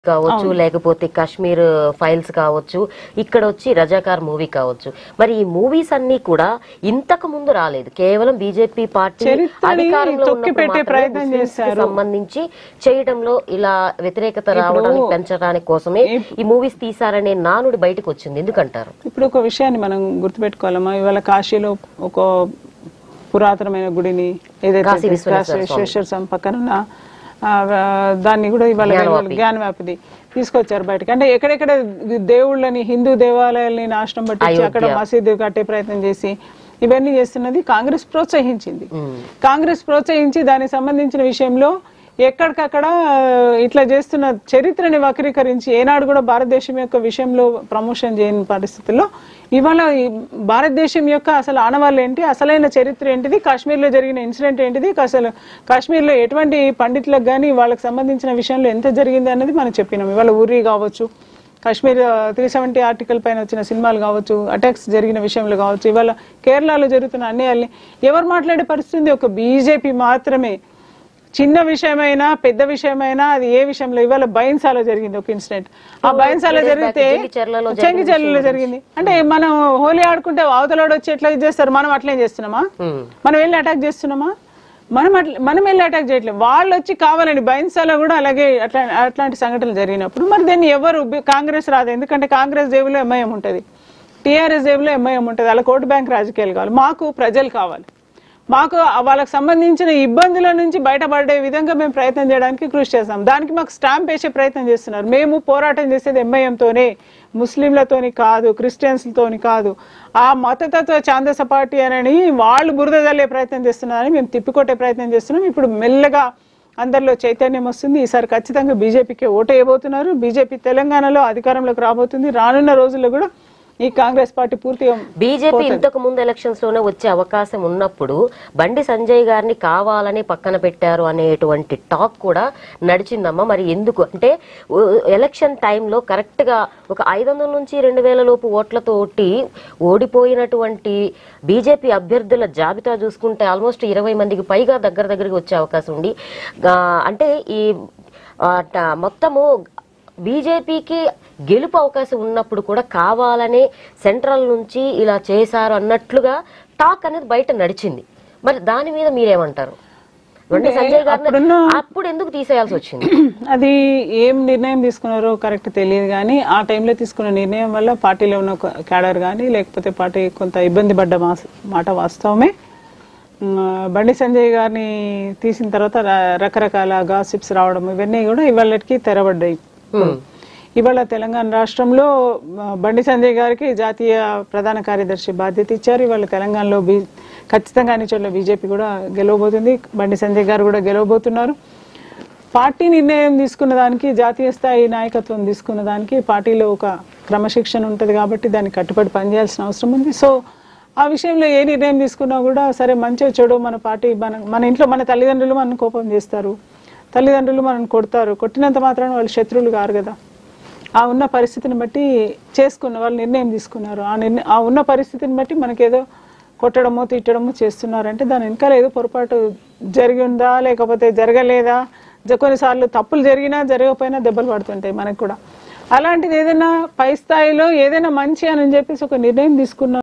కావచ్చు లేకపోతే కాశ్మీర్ ఫైల్స్ కావచ్చు ఇక్కడ వచ్చి రజాకార్ మూవీ కావచ్చు మరి ఈ మూవీస్ అన్ని కూడా ఇంతకు ముందు రాలేదు కేవలం బీజేపీ పార్టీ చరిత్రని అధికారంలో తొక్కి ఉన్నప్పుడు పెట్టే మాత్రమే ప్రయత్నం ముస్లిమ్స్ కి చేశారు. సంబంధించి చేయడంలో ఇలా వ్యతిరేకత రావడానికి పెంచడానికి కోసమే ఈ మూవీస్ తీసారనే నానుడి బయటకు వచ్చింది ఎందుకంటారు ఇప్పుడు ఒక విషయాన్ని మనం గుర్తుపెట్టుకోవాలమ్మా ఇవాళ కాశీలో ఒక పురాతనమైన గుడిని ఏదైతే కాశీ విశ్వేశ్వర కాశీ విశ్వేశ్వర స్వామి పక్కన ఉన్న ఆ, దాన్ని కూడా ఇవాళ జ్ఞానవ్యాపిది తీసుకొచ్చారు బయటకి అంటే ఎక్కడెక్కడ దేవుళ్ళని హిందూ దేవాలయాల్ని నాశనం పట్టించి అక్కడ మసీదు కట్టే ప్రయత్నం చేసి ఇవన్నీ చేస్తున్నది కాంగ్రెస్ ప్రోత్సహించింది కాంగ్రెస్ ప్రోత్సహించి దానికి సంబంధించిన విషయంలో ఎక్కడికక్కడ ఆ, ఇట్లా చేస్తున్న చరిత్రని వక్రీకరించి ఏనాడు కూడా భారతదేశం యొక్క విషయంలో ప్రమోషన్ చేయని పరిస్థితుల్లో ఇవాళ ఈ భారతదేశం యొక్క అసలు ఆనవాళ్ళు ఏంటి అసలైన చరిత్ర ఏంటిది కాశ్మీర్లో జరిగిన ఇన్సిడెంట్ ఏంటిది అసలు కాశ్మీర్లో ఎటువంటి పండితులకు కానీ వాళ్ళకి సంబంధించిన విషయంలో ఎంత జరిగింది అన్నది మనం చెప్పినాం ఇవాళ ఊరి కావచ్చు కాశ్మీర్ త్రీ సెవెంటీ ఆర్టికల్ పైన వచ్చిన సినిమాలు కావచ్చు అటాక్స్ జరిగిన విషయంలో కావచ్చు ఇవాళ కేరళలో జరుగుతున్న అన్యాయాల్ని ఎవరు మాట్లాడే పరిస్థితి ఉంది? ఒక బీజేపీ మాత్రమే చిన్న విషయమైనా పెద్ద విషయమైనా అది ఏ విషయంలో ఇవాళ బైన్సాలో జరిగింది ఒక ఇన్సిడెంట్ ఆ బైన్సాలో జరిగితే చెంగిచెర్లలో చెంగిచెర్లలో జరిగింది అంటే మనం హోలీ ఆడుకుంటే అవతలోడు వచ్చి ఎట్లా ఇది చేస్తారు మనం అట్లే చేస్తున్నామా మనం వెళ్ళి అటాక్ చేస్తున్నామా మనం అట్లా మనం వెళ్ళి అటాక్ చేయట్లేదు వాళ్ళు వచ్చి కావాలని బైన్సాలో కూడా అలాగే అట్లా అట్లాంటి సంఘటనలు జరిగినప్పుడు మరి దీన్ని ఎవరు బి- కాంగ్రెస్ రాదు ఎందుకంటే కాంగ్రెస్ జేబులో ఎంఐఎం ఉంటుంది టీఆర్ఎస్ జేబులో ఎంఐఎం ఉంటుంది అలా కోర్టు బ్యాంక్ రాజకీయాలు కావాలి మాకు ప్రజలు కావాలి మాకు వాళ్ళకి సంబంధించిన ఇబ్బందుల నుంచి బయటపడే విధంగా మేము ప్రయత్నం చేయడానికి కృషి చేస్తాం దానికి మాకు స్టాంప్ వేసే ప్రయత్నం చేస్తున్నారు మేము పోరాటం చేసేది ఎంఐఎంతోనే ముస్లింలతోని కాదు క్రిస్టియన్స్లతోని కాదు ఆ మతతత్వ ఛాందస పార్టీ అని వాళ్ళు బురద జల్లే ప్రయత్నం చేస్తున్నారని మేము తిప్పికొట్టే ప్రయత్నం చేస్తున్నాం ఇప్పుడు మెల్లగా అందరిలో చైతన్యం వస్తుంది ఈసారి ఖచ్చితంగా బీజేపీకి ఓటు వేయబోతున్నారు బీజేపీ తెలంగాణలో అధికారంలోకి రాబోతుంది రానున్న రోజుల్లో కూడా ఈ కాంగ్రెస్ పార్టీ పూర్తిగా బీజేపీ ఇంతకు ముందు ఎలక్షన్స్ లోనే వచ్చే అవకాశం ఉన్నప్పుడు బండి సంజయ్ గారిని కావాలని పక్కన పెట్టారు అనేటువంటి టాక్ కూడా నడిచిందమ్మా మరి ఎందుకు అంటే ఉ- ఎలక్షన్ టైంలో కరెక్ట్ గా ఒక ఐదు వందల నుంచి రెండు వేల లోపు ఓట్లతోటి ఓడిపోయినటువంటి బీజేపీ అభ్యర్థుల జాబితా చూసుకుంటే ఆల్మోస్ట్ ఇరవై మందికి పైగా దగ్గర దగ్గరికి వచ్చే అవకాశం ఉంది ఆ, అంటే ఈ ఆ, ట- మొత్తము బీజేపీకి గెలుపు అవకాశం ఉన్నప్పుడు కూడా కావాలనే సెంట్రల్ నుంచి ఇలా చేశారు అన్నట్లుగా టాక్ అనేది బయట నడిచింది మరి దాని మీద మీరేమంటారు బండి సంజయ్ గారిని అప్పుడున్న- అప్పుడు ఎందుకు తీసేయాల్సి వచ్చింది అది ఏం నిర్ణయం తీసుకున్నారో కరెక్ట్ తెలియదు కానీ ఆ టైంలో తీసుకున్న నిర్ణయం వల్ల పార్టీలో ఉన్న ఒక క్యాడర్ కానీ లేకపోతే పార్టీ కొంత ఇబ్బంది పడ్డ మాస- మాట వాస్తవమే ఉమ్, బండి సంజయ్ గారిని తీసిన తర్వాత ర- రకరకాల గాసిప్స్ రావడం ఇవన్నీ కూడా ఇవాళకి తెరబడ్డాయి ఇవాళ తెలంగాణ రాష్ట్రంలో ఆ, బండి సంజయ్ గారికి జాతీయ ప్రధాన కార్యదర్శి బాధ్యత ఇచ్చారు ఇవాళ తెలంగాణలో బీ ఖచ్చితంగా అన్ని చోట్ల బీజేపీ కూడా గెలవబోతుంది బండి సంజయ్ గారు కూడా గెలవబోతున్నారు పార్టీ నిర్ణయం తీసుకున్న దానికి జాతీయ స్థాయి నాయకత్వం తీసుకున్న దానికి పార్టీలో ఒక క్రమశిక్షణ ఉంటుంది కాబట్టి దానికి కట్టుబడి పనిచేయాల్సిన అవసరం ఉంది సో ఆ విషయంలో ఏ నిర్ణయం తీసుకున్నా కూడా సరే మంచిగా చెడు మన పార్టీ మన మన ఇంట్లో మన తల్లిదండ్రులు మన కోపం చేస్తారు తల్లిదండ్రులు మనల్ని కొడతారు కొట్టినంత మాత్రాన వాళ్ళు శత్రువులు కారు కదా ఆ ఉన్న పరిస్థితిని బట్టి చేసుకున్న వాళ్ళు నిర్ణయం తీసుకున్నారు ఆ నిర్ణయం ఆ ఉన్న పరిస్థితిని బట్టి మనకేదో కొట్టడమో తిట్టడమో చేస్తున్నారంటే దాని వెనకాల ఏదో పొరపాటు జరిగి ఉందా లేకపోతే జరగలేదా జ- కొన్నిసార్లు తప్పులు జరిగినా జరగకపోయినా దెబ్బలు పడుతుంటాయి మనకు కూడా అలాంటిది ఏదైనా పై స్థాయిలో ఏదైనా మంచి అని చెప్పేసి ఒక నిర్ణయం తీసుకున్న